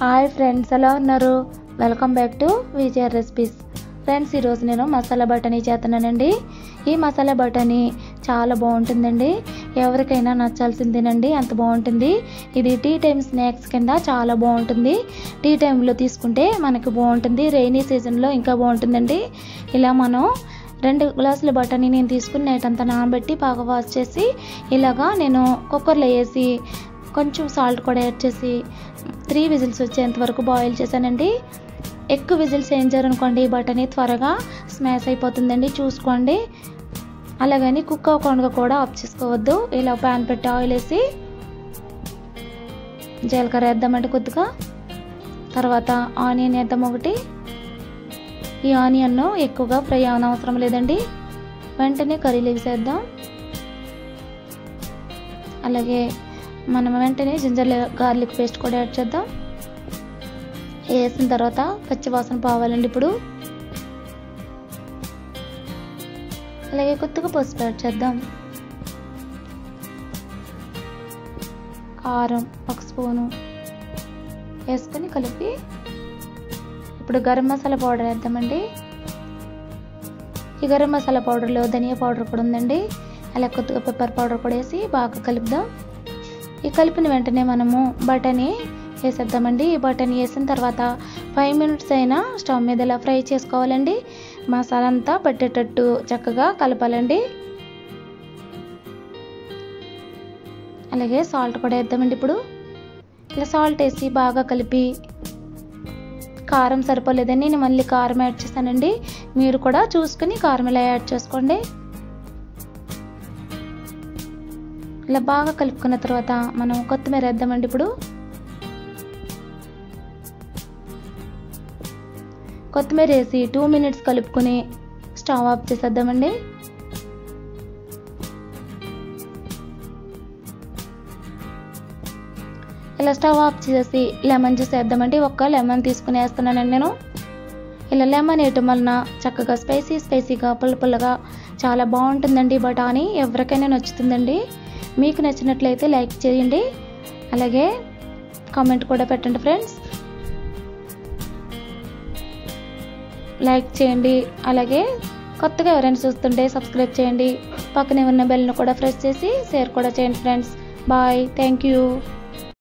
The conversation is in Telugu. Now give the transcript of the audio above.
హాయ్ ఫ్రెండ్స్ ఎలా ఉన్నారు welcome back to Vijay recipes friends ఈరోజు నేను మసాలా బటానీ చేస్తున్నానండి ఈ మసాలా బటానీ చాలా బాగుంటుందండి ఎవరికైనా నచ్చాల్సిందేనండి అంత బాగుంటుంది ఇది టీ టైం స్నాక్స్ కింద చాలా బాగుంటుంది టీ టైంలో తీసుకుంటే మనకి బాగుంటుంది రెయినీ సీజన్లో ఇంకా బాగుంటుందండి ఇలా మనం రెండు గ్లాసుల బటానీ నేను తీసుకుని నైట్ అంతా నానబెట్టి బాగా వాష్ చేసి ఇలాగా నేను కుక్కర్లో వేసి కొంచెం సాల్ట్ కూడా యాడ్ చేసి త్రీ విజిల్స్ వచ్చేంత వరకు బాయిల్ చేశానండి ఎక్కువ విజిల్స్ వేయించారనుకోండి బటనీ త్వరగా స్మాష్ అయిపోతుందండి చూసుకోండి అలాగని కుక్ అవ్వకుండా కూడా ఆఫ్ చేసుకోవద్దు ఇలా ప్యాన్ పెట్టి ఆయిల్ వేసి జీలకర్ర వేద్దామంటే కొద్దిగా తర్వాత ఆనియన్ వేద్దాం ఒకటి ఈ ఆనియన్ను ఎక్కువగా ఫ్రై అవనవసరం లేదండి వెంటనే కర్రీ లీవ్స్ వేద్దాం అలాగే మనం వెంటనే జింజర్ గార్లిక్ పేస్ట్ కూడా యాడ్ చేద్దాం వేసిన తర్వాత పచ్చి వాసన పోవాలండి ఇప్పుడు అలాగే కొద్దిగా పసుపు యాడ్ చేద్దాం కారం ఒక స్పూను వేసుకొని కలిపి ఇప్పుడు గరం మసాలా పౌడర్ వేద్దామండి ఈ గరం మసాలా పౌడర్లో ధనియా పౌడర్ కూడా ఉందండి అలా కొద్దిగా పెప్పర్ పౌడర్ కూడా వేసి బాగా కలుపుదాం ఈ కలిపిన వెంటనే మనము బటనీ వేసేద్దామండి ఈ బటనీ వేసిన తర్వాత ఫైవ్ మినిట్స్ అయినా స్టవ్ మీద ఇలా ఫ్రై చేసుకోవాలండి మసాలా అంతా పట్టేటట్టు చక్కగా కలపాలండి అలాగే సాల్ట్ కూడా వేద్దామండి ఇప్పుడు ఇలా సాల్ట్ వేసి బాగా కలిపి కారం సరిపోలేదని నేను మళ్ళీ కారం యాడ్ చేశానండి మీరు కూడా చూసుకుని కారం ఇలా యాడ్ చేసుకోండి ఇలా బాగా కలుపుకున్న తర్వాత మనం కొత్తిమీర వేద్దామండి ఇప్పుడు కొత్తిమీర వేసి టూ మినిట్స్ కలుపుకొని స్టవ్ ఆఫ్ చేసేద్దామండి ఇలా స్టవ్ ఆఫ్ చేసి లెమన్ జ్యూస్ వేద్దామండి ఒక్క లెమన్ తీసుకుని వేస్తున్నానండి నేను ఇలా లెమన్ వేయటం వలన చక్కగా స్పైసీ స్పైసీగా పుల్ల పుల్లగా చాలా బాగుంటుందండి బఠానీ ఎవరికైనా నచ్చుతుందండి మీకు నచ్చినట్లయితే లైక్ చేయండి అలాగే కామెంట్ కూడా పెట్టండి ఫ్రెండ్స్ లైక్ చేయండి అలాగే కొత్తగా ఎవరైనా చూస్తుంటే సబ్స్క్రైబ్ చేయండి పక్కనే ఉన్న బెల్ను కూడా ప్రెస్ చేసి షేర్ కూడా చేయండి ఫ్రెండ్స్ బాయ్ థ్యాంక్ యూ